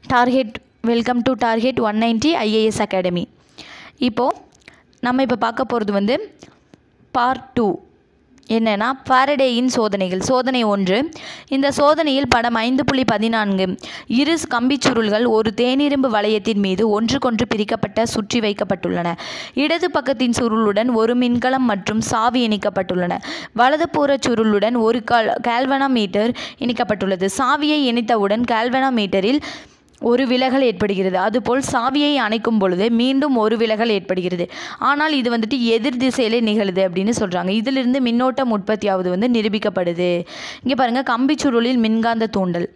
target welcome to target one ninety IAS academy இப்போது நம்ம இப்போ பார்க்க போகிறது வந்து பார்ட் டூ என்னென்னா பாரடேயின் சோதனைகள் சோதனை ஒன்று இந்த சோதனையில் படம் ஐந்து புள்ளி பதினான்கு இரு கம்பிச் சுருள்கள் ஒரு தேனிரும்பு வளையத்தின் மீது ஒன்றுக்கொன்று பிரிக்கப்பட்ட சுற்றி வைக்கப்பட்டுள்ளன இடது பக்கத்தின் சுருளுடன் ஒரு மின்கலம் மற்றும் சாவி இணைக்கப்பட்டுள்ளன வலதுபுற சுருளுடன் ஒரு கால் கால்வனாமீட்டர் இணைக்கப்பட்டுள்ளது சாவியை இணைத்தவுடன் கால்வனாமீட்டரில் ஒரு விலகல் ஏற்படுகிறது அதுபோல் சாவியை அணைக்கும் பொழுது மீண்டும் ஒரு விலகல் ஏற்படுகிறது ஆனால் இது வந்துட்டு எதிர் திசையிலே நிகழுது அப்படின்னு சொல்கிறாங்க இதிலிருந்து மின்னோட்டம் உற்பத்தியாவது வந்து நிரூபிக்கப்படுது இங்கே பாருங்கள் கம்பிச் சுருளில் மின்காந்த தூண்டல்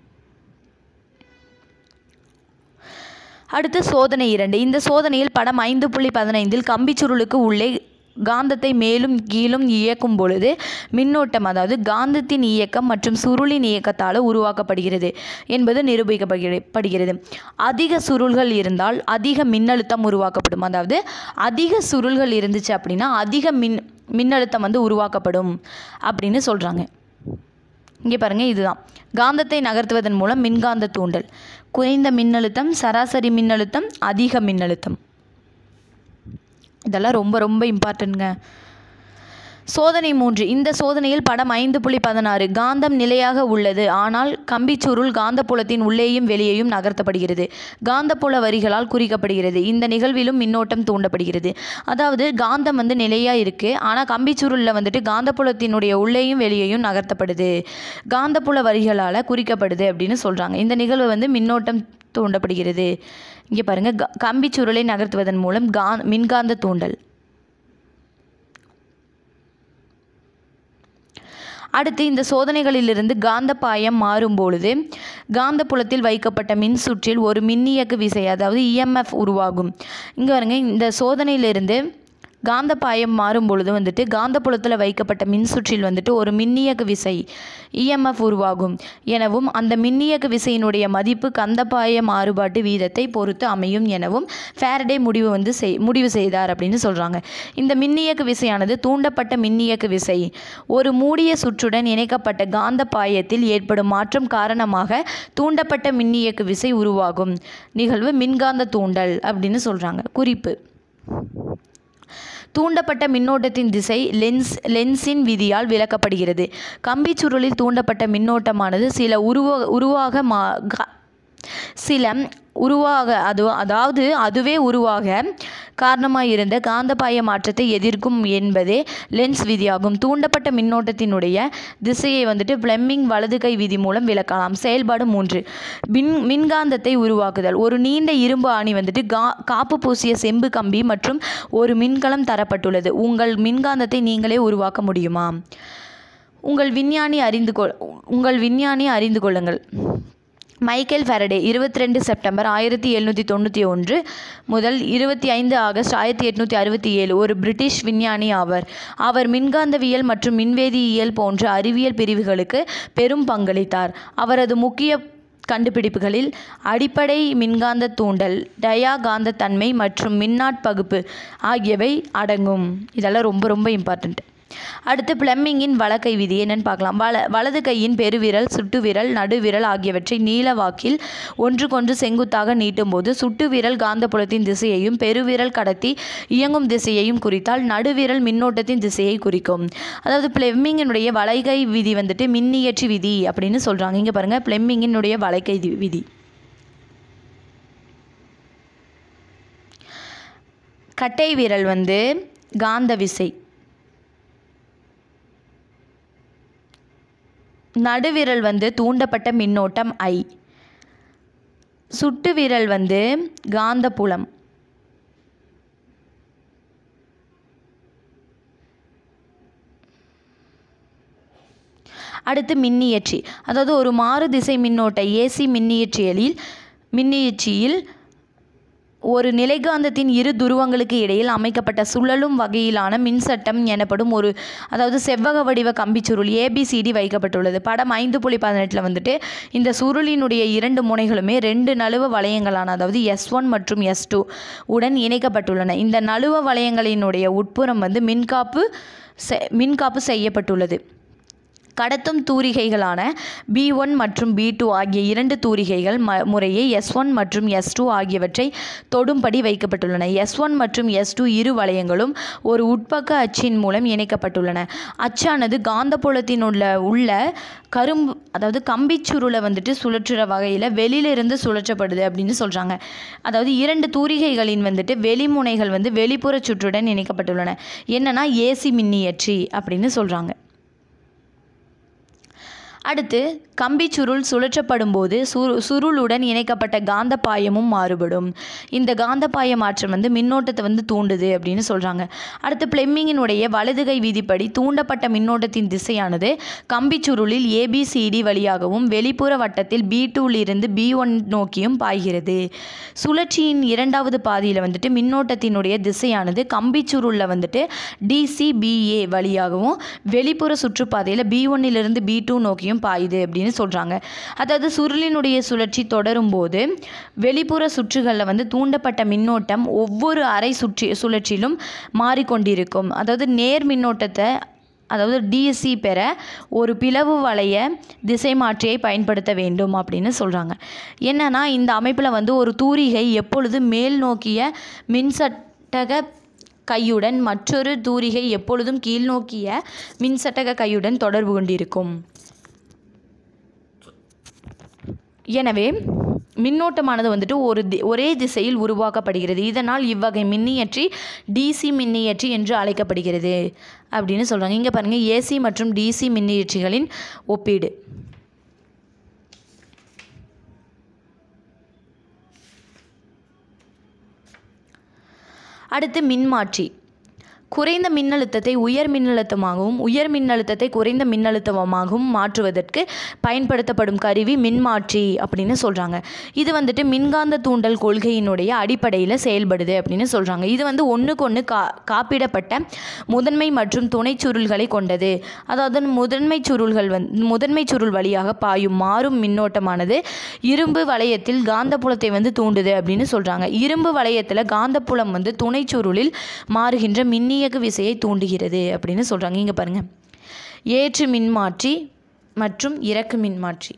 அடுத்து சோதனை இரண்டு இந்த சோதனையில் படம் ஐந்து புள்ளி பதினைந்தில் கம்பிச்சுருளுக்கு உள்ளே காந்தத்தை மேலும் கீழும் இயக்கும் பொழுது மின்னோட்டம் அதாவது காந்தத்தின் இயக்கம் மற்றும் சுருளின் இயக்கத்தால் உருவாக்கப்படுகிறது என்பது நிரூபிக்கப்படுகிறது அதிக சுருள்கள் இருந்தால் அதிக மின்னழுத்தம் உருவாக்கப்படும் அதாவது அதிக சுருள்கள் இருந்துச்சு அப்படின்னா அதிக மின் மின்னழுத்தம் வந்து உருவாக்கப்படும் அப்படின்னு சொல்கிறாங்க இங்கே பாருங்கள் இதுதான் காந்தத்தை நகர்த்துவதன் மூலம் மின்காந்த தூண்டல் குறைந்த மின்னழுத்தம் சராசரி மின்னழுத்தம் அதிக மின்னழுத்தம் இதெல்லாம் ரொம்ப ரொம்ப இம்பார்ட்டன்ட்ங்க சோதனை மூன்று இந்த சோதனையில் படம் ஐந்து புள்ளி பதினாறு காந்தம் நிலையாக உள்ளது ஆனால் கம்பிச்சுருள் காந்தப்புலத்தின் உள்ளேயும் வெளியேயும் நகர்த்தப்படுகிறது காந்தப்புல வரிகளால் குறிக்கப்படுகிறது இந்த நிகழ்விலும் மின்னோட்டம் தூண்டப்படுகிறது அதாவது காந்தம் வந்து நிலையாக இருக்குது ஆனால் கம்பிச்சுருளில் வந்துட்டு காந்தப்புலத்தினுடைய உள்ளேயும் வெளியேயும் நகர்த்தப்படுது காந்தப்புல வரிகளால் குறிக்கப்படுது அப்படின்னு சொல்கிறாங்க இந்த நிகழ்வு வந்து மின்னோட்டம் தூண்டப்படுகிறது இங்கே பாருங்கள் க கம்பிச்சுருளை நகர்த்துவதன் மூலம் கா மின்காந்த தூண்டல் அடுத்து இந்த சோதனைகளிலிருந்து காந்தப்பாயம் மாறும்பொழுது காந்தப்புலத்தில் வைக்கப்பட்ட மின் சுற்றில் ஒரு மின்னியக்கு விசை அதாவது இஎம்எஃப் உருவாகும் இங்கே பாருங்க இந்த சோதனையிலிருந்து காந்தப்பாயம் மாறும் பொழுது வந்துட்டு காந்தப்புலத்தில் வைக்கப்பட்ட மின்சுற்றில் வந்துட்டு ஒரு மின்னியக்கு விசை இஎம்எஃப் உருவாகும் எனவும் அந்த மின்னியக்கு விசையினுடைய மதிப்பு கந்தப்பாய மாறுபாட்டு வீதத்தை பொறுத்து அமையும் எனவும் ஃபேரடே முடிவு வந்து செய் முடிவு செய்தார் அப்படின்னு சொல்கிறாங்க இந்த மின்னியக்கு விசையானது தூண்டப்பட்ட மின்னியக்கு விசை ஒரு மூடிய சுற்றுடன் இணைக்கப்பட்ட காந்த பாயத்தில் ஏற்படும் மாற்றம் காரணமாக தூண்டப்பட்ட மின்னியக்கு விசை உருவாகும் நிகழ்வு மின்காந்த தூண்டல் அப்படின்னு சொல்கிறாங்க குறிப்பு தூண்டப்பட்ட மின்னோட்டத்தின் திசை லென்ஸ் லென்ஸின் விதியால் விளக்கப்படுகிறது கம்பிச் சுருளில் தூண்டப்பட்ட மின்னோட்டமானது சில உருவ உருவாக மா க- சில உருவாக அது அதாவது அதுவே உருவாக காரணமாக இருந்த காந்தப்பாய மாற்றத்தை எதிர்க்கும் என்பதே லென்ஸ் விதியாகும் தூண்டப்பட்ட மின்னோட்டத்தினுடைய திசையை வந்துட்டு பிளெம்மிங் வலது கை விதி மூலம் விளக்கலாம் செயல்பாடு மூன்று மின் மின்காந்தத்தை உருவாக்குதல் ஒரு நீண்ட இரும்பு ஆணி வந்துட்டு கா காப்பு பூசிய செம்பு கம்பி மற்றும் ஒரு மின்கலம் தரப்பட்டுள்ளது உங்கள் மின்காந்தத்தை நீங்களே உருவாக்க முடியுமா உங்கள் விஞ்ஞானி அறிந்து கொள் உங்கள் விஞ்ஞானி அறிந்து கொள்ளுங்கள் மைக்கேல் ஃபெரடே இருபத்தி ரெண்டு செப்டம்பர் ஆயிரத்தி எழுநூற்றி தொண்ணூற்றி ஒன்று முதல் இருபத்தி ஐந்து ஆகஸ்ட் ஆயிரத்தி எட்நூற்றி அறுபத்தி ஏழு ஒரு பிரிட்டிஷ் விஞ்ஞானி ஆவர் அவர் மின்காந்தவியல் மற்றும் மின்வேதியியல் போன்ற அறிவியல் பிரிவுகளுக்கு பெரும் பங்களித்தார் அவரது முக்கிய கண்டுபிடிப்புகளில் அடிப்படை மின்காந்த தூண்டல் டயாகாந்தத்தன்மை மற்றும் மின்னாட்பகுப்பு ஆகியவை அடங்கும் இதெல்லாம் ரொம்ப ரொம்ப இம்பார்ட்டண்ட் அடுத்து பிளம்மிங்கின் வலக்கை விதி என்னன்னு பார்க்கலாம் வல வலது கையின் பெருவிரல் சுட்டுவிரல் நடுவிரல் ஆகியவற்றை நீல வாக்கில் ஒன்றுக்கொன்று செங்குத்தாக நீட்டும்போது சுட்டுவிரல் காந்தப்புலத்தின் திசையையும் பெருவிரல் கடத்தி இயங்கும் திசையையும் குறித்தால் நடுவிரல் மின்னோட்டத்தின் திசையை குறிக்கும் அதாவது பிளெம்மிங்கினுடைய வளைகை விதி வந்துட்டு மின்னியற்றி விதி அப்படின்னு சொல்கிறாங்க இங்கே பாருங்கள் பிளெம்மிங்கினுடைய வளைகை தி- விதி கட்டை விரல் வந்து காந்த விசை நடுவிரல் வந்து தூண்டப்பட்ட மின்னோட்டம் ஐ சுட்டு விரல் வந்து காந்தப்புலம் அடுத்து மின்னியற்றி அதாவது ஒரு மாறு திசை மின்னோட்ட ஏசி மின்னியற்றியலில் மின்னியற்றியில் ஒரு நிலைகாந்தத்தின் இரு துருவங்களுக்கு இடையில் அமைக்கப்பட்ட சுழலும் வகையிலான மின்சட்டம் எனப்படும் ஒரு அதாவது செவ்வக வடிவ கம்பிச்சுருள் ஏபிசிடி வைக்கப்பட்டுள்ளது படம் ஐந்து புள்ளி பதினெட்டில் வந்துட்டு இந்த சுருளினுடைய இரண்டு முனைகளுமே ரெண்டு நழுவ வளையங்களான அதாவது எஸ் ஒன் மற்றும் எஸ் டூ உடன் இணைக்கப்பட்டுள்ளன இந்த நழுவ வளையங்களினுடைய உட்புறம் வந்து மின்காப்பு செ- மின்காப்பு செய்யப்பட்டுள்ளது கடத்தும் தூரிகைகளான பி ஒன் மற்றும் பி டூ ஆகிய இரண்டு தூரிகைகள் ம முறையே எஸ் ஒன் மற்றும் எஸ் டூ ஆகியவற்றை தொடும்படி வைக்கப்பட்டுள்ளன எஸ் ஒன் மற்றும் எஸ் டூ இரு வளையங்களும் ஒரு உட்பக்க அச்சின் மூலம் இணைக்கப்பட்டுள்ளன அச்சானது காந்தப்புலத்தினுள்ள உள்ள கரும்பு அதாவது கம்பிச்சுருளை வந்துட்டு சுழற்றுற வகையில் வெளியிலிருந்து சுழற்றப்படுது அப்படின்னு சொல்கிறாங்க அதாவது இரண்டு தூரிகைகளின் வந்துட்டு வெளிமுனைகள் வந்து வெளிப்புற சுற்றுடன் இணைக்கப்பட்டுள்ளன என்னன்னா ஏசி மின்னியற்றி அப்படின்னு சொல்கிறாங்க அடுத்து கம்பி சுருள் சுழற்றப்படும் போது சுரு சுருளுடன் இணைக்கப்பட்ட காந்தப்பாயமும் மாறுபடும் இந்த காந்தப்பாய மாற்றம் வந்து மின்னோட்டத்தை வந்து தூண்டுது அப்படின்னு சொல்கிறாங்க அடுத்து பிளெம்மிங்கினுடைய வலதுகை விதிப்படி தூண்டப்பட்ட மின்னோட்டத்தின் திசையானது கம்பி சுருளில் ஏபிசிடி வழியாகவும் வெளிப்புற வட்டத்தில் பி இருந்து பி ஒன் நோக்கியும் பாய்கிறது சுழற்சியின் இரண்டாவது பாதியில் வந்துட்டு மின்னோட்டத்தினுடைய திசையானது கம்பி சுருளில் வந்துட்டு டிசிபிஏ வழியாகவும் வெளிப்புற சுற்றுப்பாதையில் பி ஒன்னிலிருந்து பி டூ நோக்கியும் பாயுது அப்படின்னு சொல்கிறாங்க அதாவது சுருளினுடைய சுழற்சி தொடரும் போது வெளிப்புற சுற்றுகளில் வந்து தூண்டப்பட்ட மின்னோட்டம் ஒவ்வொரு அரை சுற்றி சுழற்சியிலும் மாறிக்கொண்டிருக்கும் அதாவது நேர் மின்னோட்டத்தை அதாவது டிஎஸ்சி பெற ஒரு பிளவு வளைய திசை மாற்றியை பயன்படுத்த வேண்டும் அப்படின்னு சொல்கிறாங்க என்னன்னா இந்த அமைப்பில் வந்து ஒரு தூரிகை எப்பொழுது மேல் நோக்கிய மின்சட்டக கையுடன் மற்றொரு தூரிகை எப்பொழுதும் கீழ்நோக்கிய மின்சட்டக கையுடன் தொடர்பு கொண்டிருக்கும் எனவே மின்னோட்டமானது வந்துட்டு ஒரு தி ஒரே திசையில் உருவாக்கப்படுகிறது இதனால் இவ்வகை மின்னியற்றி டிசி மின்னியற்றி என்று அழைக்கப்படுகிறது அப்படின்னு சொல்கிறாங்க இங்கே பாருங்கள் ஏசி மற்றும் டிசி மின்னியற்றிகளின் ஒப்பீடு அடுத்து மின்மாற்றி குறைந்த மின்னழுத்தத்தை உயர் மின்னழுத்தமாகவும் உயர் மின்னழுத்தத்தை குறைந்த மின்னழுத்தமாகவும் மாற்றுவதற்கு பயன்படுத்தப்படும் கருவி மின்மாற்றி அப்படின்னு சொல்கிறாங்க இது வந்துட்டு மின்காந்த தூண்டல் கொள்கையினுடைய அடிப்படையில் செயல்படுது அப்படின்னு சொல்கிறாங்க இது வந்து ஒன்றுக்கு ஒன்று கா காப்பிடப்பட்ட முதன்மை மற்றும் துணை சுருள்களை கொண்டது அதாவது முதன்மை சுருள்கள் வந் முதன்மை சுருள் வழியாக பாயும் மாறும் மின்னோட்டமானது இரும்பு வளையத்தில் காந்தப்புலத்தை வந்து தூண்டுது அப்படின்னு சொல்கிறாங்க இரும்பு வளையத்தில் காந்தப்புலம் வந்து துணை சுருளில் மாறுகின்ற மின்னியக்கு விசையை தூண்டுகிறது அப்படின்னு சொல்கிறாங்க இங்கே பாருங்கள் ஏற்று மின்மாற்றி மற்றும் இறக்கு மின்மாற்றி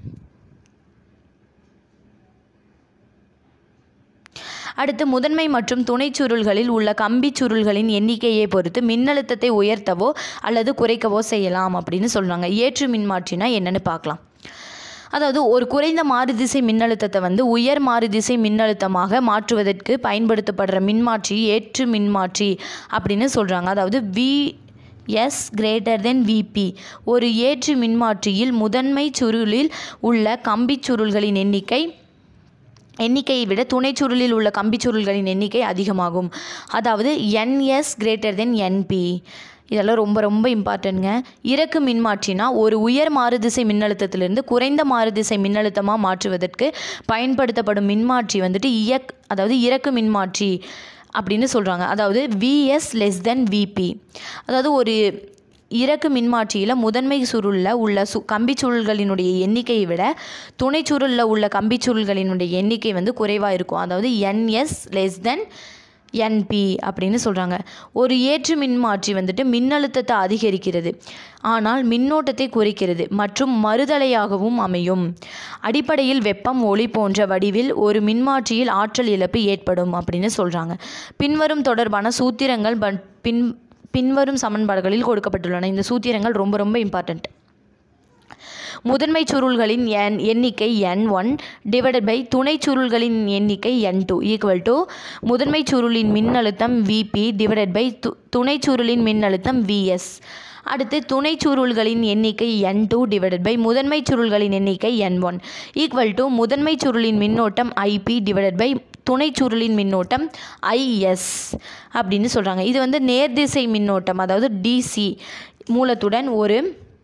அடுத்து முதன்மை மற்றும் துணை சுருள்களில் உள்ள கம்பி சுருள்களின் எண்ணிக்கையை பொறுத்து மின்னழுத்தத்தை உயர்த்தவோ அல்லது குறைக்கவோ செய்யலாம் அப்படின்னு சொல்கிறாங்க ஏற்று மின்மாற்றினா என்னன்னு பார்க்கலாம் அதாவது ஒரு குறைந்த மாறுதிசை மின்னழுத்தத்தை வந்து உயர் மாறுதிசை மின்னழுத்தமாக மாற்றுவதற்கு பயன்படுத்தப்படுற மின்மாற்றி ஏற்று மின்மாற்றி அப்படின்னு சொல்கிறாங்க அதாவது V S greater than VP ஒரு ஏற்று மின்மாற்றியில் முதன்மை சுருளில் உள்ள கம்பிச் சுருள்களின் எண்ணிக்கை எண்ணிக்கையை விட துணைச் சுருளில் உள்ள கம்பிச் சுருள்களின் எண்ணிக்கை அதிகமாகும் அதாவது என்எஸ் கிரேட்டர் தென் என்பி இதெல்லாம் ரொம்ப ரொம்ப இம்பார்ட்டன்ட்ங்க இறக்கு மின்மாற்றினா ஒரு உயர் மாறுதிசை மின்னழுத்தத்திலிருந்து குறைந்த மாறுதிசை மின்னழுத்தமாக மாற்றுவதற்கு பயன்படுத்தப்படும் மின்மாற்றி வந்துட்டு இயக் அதாவது இறக்கு மின்மாற்றி அப்படின்னு சொல்கிறாங்க அதாவது விஎஸ் லெஸ் தென் விபி அதாவது ஒரு இறக்கு மின்மாற்றியில் முதன்மை சுருளில் உள்ள சு கம்பிச் சுருள்களினுடைய எண்ணிக்கையை விட துணை சுருளில் உள்ள கம்பிச் சுருள்களினுடைய எண்ணிக்கை வந்து குறைவாக இருக்கும் அதாவது என்எஸ் லெஸ் தென் என்பி அப்படின்னு சொல்கிறாங்க ஒரு ஏற்று மின்மாற்றி வந்துட்டு மின்னழுத்தத்தை அதிகரிக்கிறது ஆனால் மின்னோட்டத்தை குறைக்கிறது மற்றும் மறுதலையாகவும் அமையும் அடிப்படையில் வெப்பம் ஒளி போன்ற வடிவில் ஒரு மின்மாற்றியில் ஆற்றல் இழப்பு ஏற்படும் அப்படின்னு சொல்கிறாங்க பின்வரும் தொடர்பான சூத்திரங்கள் பன்- பின் பின்வரும் சமன்பாடுகளில் கொடுக்கப்பட்டுள்ளன இந்த சூத்திரங்கள் ரொம்ப ரொம்ப இம்பார்ட்டண்ட் முதன்மை சுருள்களின் எண் எண்ணிக்கை என் ஒன் டிவைடட் பை துணை சுருள்களின் எண்ணிக்கை என் டூ ஈக்குவல் டு முதன்மை சுருளின் மின்னழுத்தம் விபி டிவைடட் பை து துணை சுருளின் மின்னழுத்தம் விஎஸ் அடுத்து துணை சுருள்களின் எண்ணிக்கை என் டூ டிவைடட் பை முதன்மை சுருள்களின் எண்ணிக்கை என் ஒன் ஈக்குவல் டு முதன்மை சுருளின் மின்னோட்டம் ஐபி டிவைடட் பை துணை சுருளின் மின்னோட்டம் ஐஎஸ் அப்படின்னு சொல்கிறாங்க இது வந்து நேர்திசை மின்னோட்டம் அதாவது டிசி மூலத்துடன் ஒரு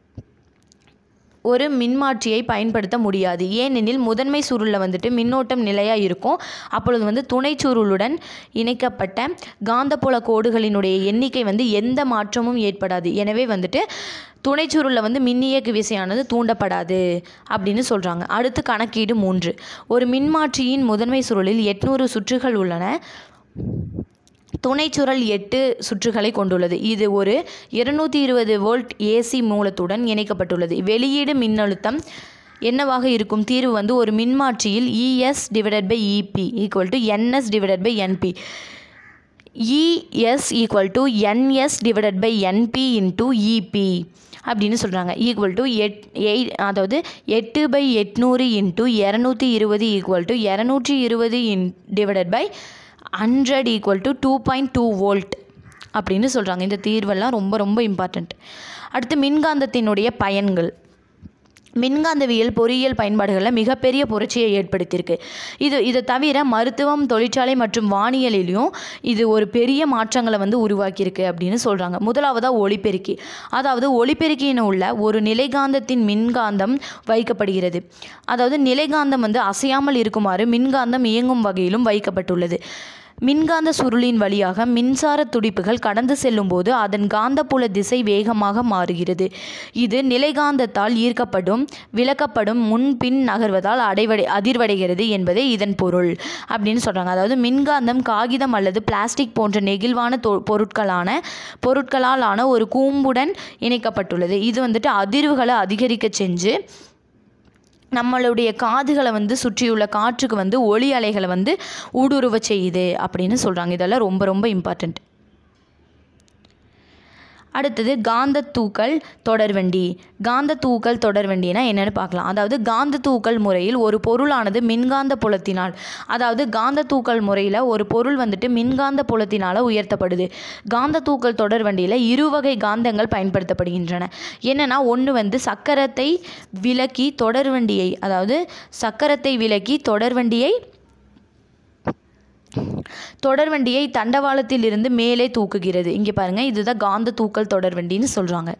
ஒரு மின்மாற்றியை பயன்படுத்த முடியாது ஏனெனில் முதன்மை சுருளில் வந்துட்டு மின்னோட்டம் நிலையாக இருக்கும் அப்பொழுது வந்து துணை சுருளுடன் இணைக்கப்பட்ட காந்தப்புல கோடுகளினுடைய எண்ணிக்கை வந்து எந்த மாற்றமும் ஏற்படாது எனவே வந்துட்டு துணை சுருளில் வந்து மின்னியக்கு விசையானது தூண்டப்படாது அப்படின்னு சொல்கிறாங்க அடுத்து கணக்கீடு மூன்று ஒரு மின்மாற்றியின் முதன்மை சுருளில் எட்நூறு சுற்றுகள் உள்ளன துணைச்சுருள் எட்டு சுற்றுகளை கொண்டுள்ளது இது ஒரு இருநூற்றி இருபது வோல்ட் ஏசி மூலத்துடன் இணைக்கப்பட்டுள்ளது வெளியீடு மின்னழுத்தம் என்னவாக இருக்கும் தீர்வு வந்து ஒரு மின்மாற்றியில் ES divided by EP equal to NS divided by NP ES equal to NS divided by NP into EP அப்படின்னு சொல்கிறாங்க ஈக்குவல் டு எட் எயிட் அதாவது எட்டு பை எட்நூறு இன்ட்டு இரநூத்தி இருபது ஈக்குவல் டு இரநூற்றி இருபது in divided by hundred equal to two point two volt அப்படின்னு சொல்கிறாங்க இந்த தீர்வெல்லாம் ரொம்ப ரொம்ப இம்பார்ட்டண்ட் அடுத்து மின்காந்தத்தினுடைய பயன்கள் மின்காந்தவியல் பொறியியல் பயன்பாடுகளில் மிகப்பெரிய புரட்சியை ஏற்படுத்தியிருக்கு இது இதை தவிர மருத்துவம் தொழிற்சாலை மற்றும் வானியலிலும் இது ஒரு பெரிய மாற்றங்களை வந்து உருவாக்கியிருக்கு அப்படின்னு சொல்கிறாங்க முதலாவதாக ஒளிபெருக்கி அதாவது ஒளிபெருக்கின்னு உள்ள ஒரு நிலைகாந்தத்தின் மின்காந்தம் வைக்கப்படுகிறது அதாவது நிலைகாந்தம் வந்து அசையாமல் இருக்குமாறு மின்காந்தம் இயங்கும் வகையிலும் வைக்கப்பட்டுள்ளது மின்காந்த சுருளின் வழியாக மின்சார துடிப்புகள் கடந்து செல்லும்போது அதன் காந்தப்புல திசை வேகமாக மாறுகிறது இது நிலைகாந்தத்தால் ஈர்க்கப்படும் விலக்கப்படும் முன்பின் நகர்வதால் அடைவடை அதிர்வடைகிறது என்பதே இதன் பொருள் அப்படின்னு சொல்கிறாங்க அதாவது மின்காந்தம் காகிதம் அல்லது பிளாஸ்டிக் போன்ற நெகிழ்வான தொ பொருட்களான பொருட்களால் ஆன ஒரு கூம்புடன் இணைக்கப்பட்டுள்ளது இது வந்துட்டு அதிர்வுகளை அதிகரிக்க செஞ்சு நம்மளுடைய காதுகளை வந்து சுற்றியுள்ள காற்றுக்கு வந்து ஒளி அலைகளை வந்து ஊடுருவ செய்யுது அப்படின்னு சொல்கிறாங்க இதெல்லாம் ரொம்ப ரொம்ப இம்பார்ட்டண்ட் அடுத்தது காந்த தூக்கல் தொடர்வண்டி காந்த தூக்கல் தொடர்வண்டினா என்னென்னு பார்க்கலாம் அதாவது காந்த தூக்கல் முறையில் ஒரு பொருளானது மின்காந்த புலத்தினால் அதாவது காந்த தூக்கல் முறையில் ஒரு பொருள் வந்துட்டு மின்காந்த புலத்தினால் உயர்த்தப்படுது காந்த தூக்கல் தொடர்வண்டியில் இரு வகை காந்தங்கள் பயன்படுத்தப்படுகின்றன என்னென்னா ஒன்று வந்து சக்கரத்தை விலக்கி தொடர்வண்டியை அதாவது சக்கரத்தை விலக்கி தொடர்வண்டியை தொடர்வண்டியை தண்டவாளத்தில் இருந்து மேலே தூக்குகிறது இங்கே பாருங்கள் இதுதான் காந்த தூக்கல் தொடர்வண்டின்னு சொல்கிறாங்க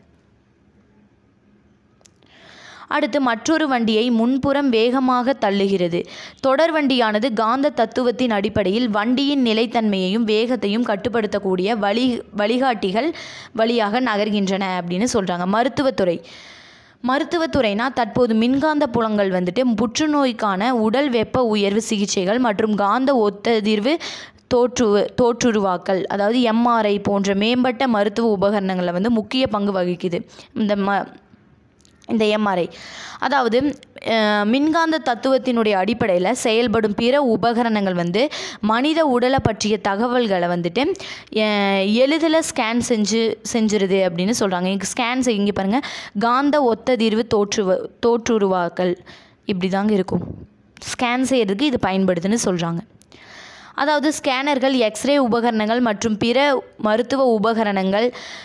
அடுத்து மற்றொரு வண்டியை முன்புறம் வேகமாக தள்ளுகிறது தொடர்வண்டியானது காந்த தத்துவத்தின் அடிப்படையில் வண்டியின் நிலைத்தன்மையையும் வேகத்தையும் கட்டுப்படுத்தக்கூடிய வழி வழிகாட்டிகள் வழியாக நகர்கின்றன அப்படின்னு சொல்கிறாங்க மருத்துவத்துறை மருத்துவத்துறைனா தற்போது மின்காந்த புலங்கள் வந்துட்டு புற்றுநோய்க்கான உடல் வெப்ப உயர்வு சிகிச்சைகள் மற்றும் காந்த ஒத்ததிர்வு தோற்று தோற்றுருவாக்கல் அதாவது எம்ஆர்ஐ போன்ற மேம்பட்ட மருத்துவ உபகரணங்களில் வந்து முக்கிய பங்கு வகிக்குது இந்த ம இந்த எம்ஆர்ஐ அதாவது அஹ், மின்காந்த தத்துவத்தினுடைய அடிப்படையில் செயல்படும் பிற உபகரணங்கள் வந்து மனித உடலை பற்றிய தகவல்களை வந்துட்டு அஹ், எளிதில் ஸ்கேன் செஞ்சு செஞ்சிருது அப்படின்னு சொல்கிறாங்க இங்கே ஸ்கேன் செய் இங்கே பாருங்கள் காந்த ஒத்ததிர்வு தோற்றுவ தோற்றுருவாக்கல் இப்படி தாங்க இருக்கும் ஸ்கேன் செய்யறதுக்கு இது பயன்படுதுன்னு சொல்கிறாங்க அதாவது ஸ்கேனர்கள் எக்ஸ்ரே உபகரணங்கள் மற்றும் பிற மருத்துவ உபகரணங்கள்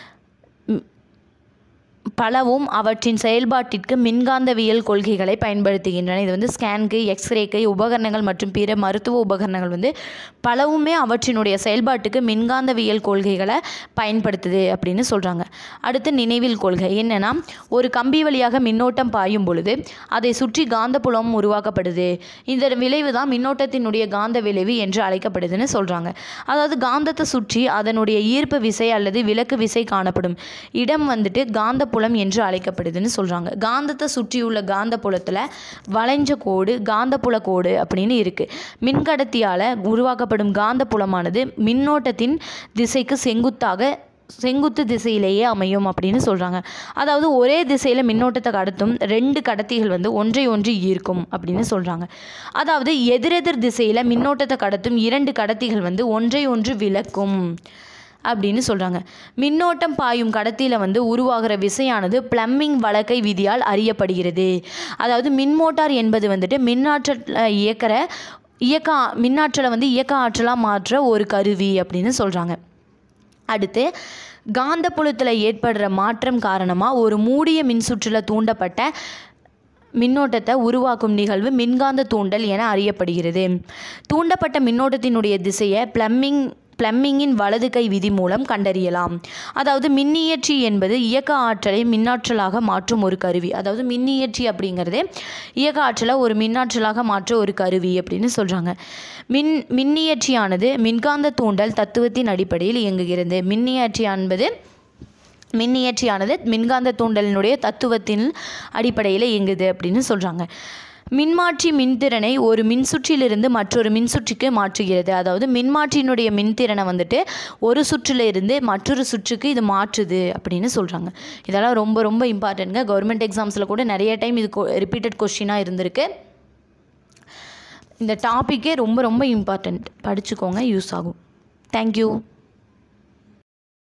பலவும் அவற்றின் செயல்பாட்டிற்கு மின்காந்தவியல் கொள்கைகளை பயன்படுத்துகின்றன இது வந்து ஸ்கேனுக்கு எக்ஸ்ரேக்கு உபகரணங்கள் மற்றும் பிற மருத்துவ உபகரணங்கள் வந்து பலவுமே அவற்றினுடைய செயல்பாட்டுக்கு மின்காந்தவியல் கொள்கைகளை பயன்படுத்துது அப்படின்னு சொல்கிறாங்க அடுத்து நினைவில் கொள்கை என்னென்னா ஒரு கம்பி வழியாக மின்னோட்டம் பாயும் பொழுது அதை சுற்றி காந்தப்புலம் உருவாக்கப்படுது இந்த விளைவு தான் மின்னோட்டத்தினுடைய காந்த விளைவு என்று அழைக்கப்படுதுன்னு சொல்கிறாங்க அதாவது காந்தத்தை சுற்றி அதனுடைய ஈர்ப்பு விசை அல்லது விலக்கு விசை காணப்படும் இடம் வந்துட்டு காந்தப்புலம் என்று அழைக்கப்படுதுன்னு சொல்கிறாங்க காந்தத்தை சுற்றியுள்ள காந்தப்புலத்தில் வளைஞ்ச கோடு காந்தப்புல கோடு அப்படின்னு இருக்குது மின்கடத்தியால் உருவாக்கப்படும் காந்தப்புலமானது மின்னோட்டத்தின் திசைக்கு செங்குத்தாக செங்குத்து திசையிலேயே அமையும் அப்படின்னு சொல்கிறாங்க அதாவது ஒரே திசையில் மின்னோட்டத்தை கடத்தும் ரெண்டு கடத்திகள் வந்து ஒன்றை ஒன்று ஈர்க்கும் அப்படின்னு சொல்கிறாங்க அதாவது எதிரெதிர் திசையில் மின்னோட்டத்தை கடத்தும் இரண்டு கடத்திகள் வந்து ஒன்றை ஒன்று விலக்கும் அப்படின்னு சொல்கிறாங்க மின்னோட்டம் பாயும் கடத்தியில் வந்து உருவாகிற விசையானது பிளம்பிங் வழக்கை விதியால் அறியப்படுகிறது அதாவது மின்மோட்டார் என்பது வந்துட்டு மின்னாற்றல் இயக்கிற இயக்க மின்னாற்றலை வந்து இயக்க ஆற்றலாக மாற்ற ஒரு கருவி அப்படின்னு சொல்கிறாங்க அடுத்து காந்தப்புலத்தில் ஏற்படுற மாற்றம் காரணமாக ஒரு மூடிய மின்சுற்றில் தூண்டப்பட்ட மின்னோட்டத்தை உருவாக்கும் நிகழ்வு மின்காந்த தூண்டல் என அறியப்படுகிறது தூண்டப்பட்ட மின்னோட்டத்தினுடைய திசையை பிளம்பிங் பிளம்பிங்கின் வலது கை விதி மூலம் கண்டறியலாம் அதாவது மின்னியற்றி என்பது இயக்க ஆற்றலை மின்னாற்றலாக மாற்றும் ஒரு கருவி அதாவது மின்னியற்றி அப்படிங்கிறது இயக்க ஆற்றலை ஒரு மின்னாற்றலாக மாற்ற ஒரு கருவி அப்படின்னு சொல்கிறாங்க மின் மின்னியற்றியானது மின்காந்த தூண்டல் தத்துவத்தின் அடிப்படையில் இயங்குகிறது மின்னியற்றி என்பது மின்னியற்றியானது மின்காந்த தூண்டலினுடைய தத்துவத்தின் அடிப்படையில் இயங்குது அப்படின்னு சொல்கிறாங்க மின்மாற்றி மின்திறனை ஒரு மின்சுற்றிலிருந்து மற்றொரு மின்சுற்றிக்கு மாற்றுகிறது அதாவது மின்மாற்றியினுடைய மின்திறனை வந்துட்டு ஒரு சுற்றில் இருந்து மற்றொரு சுற்றுக்கு இது மாற்றுது அப்படின்னு சொல்கிறாங்க இதெல்லாம் ரொம்ப ரொம்ப இம்பார்ட்டன்ட்ங்க கவர்மெண்ட் எக்ஸாம்ஸில் கூட நிறைய டைம் இது ரிப்பீட்டட் கொஷினாக இருந்திருக்கு இந்த டாப்பிக்கே ரொம்ப ரொம்ப இம்பார்ட்டண்ட் படிச்சுக்கோங்க யூஸ் ஆகும் தேங்க்யூ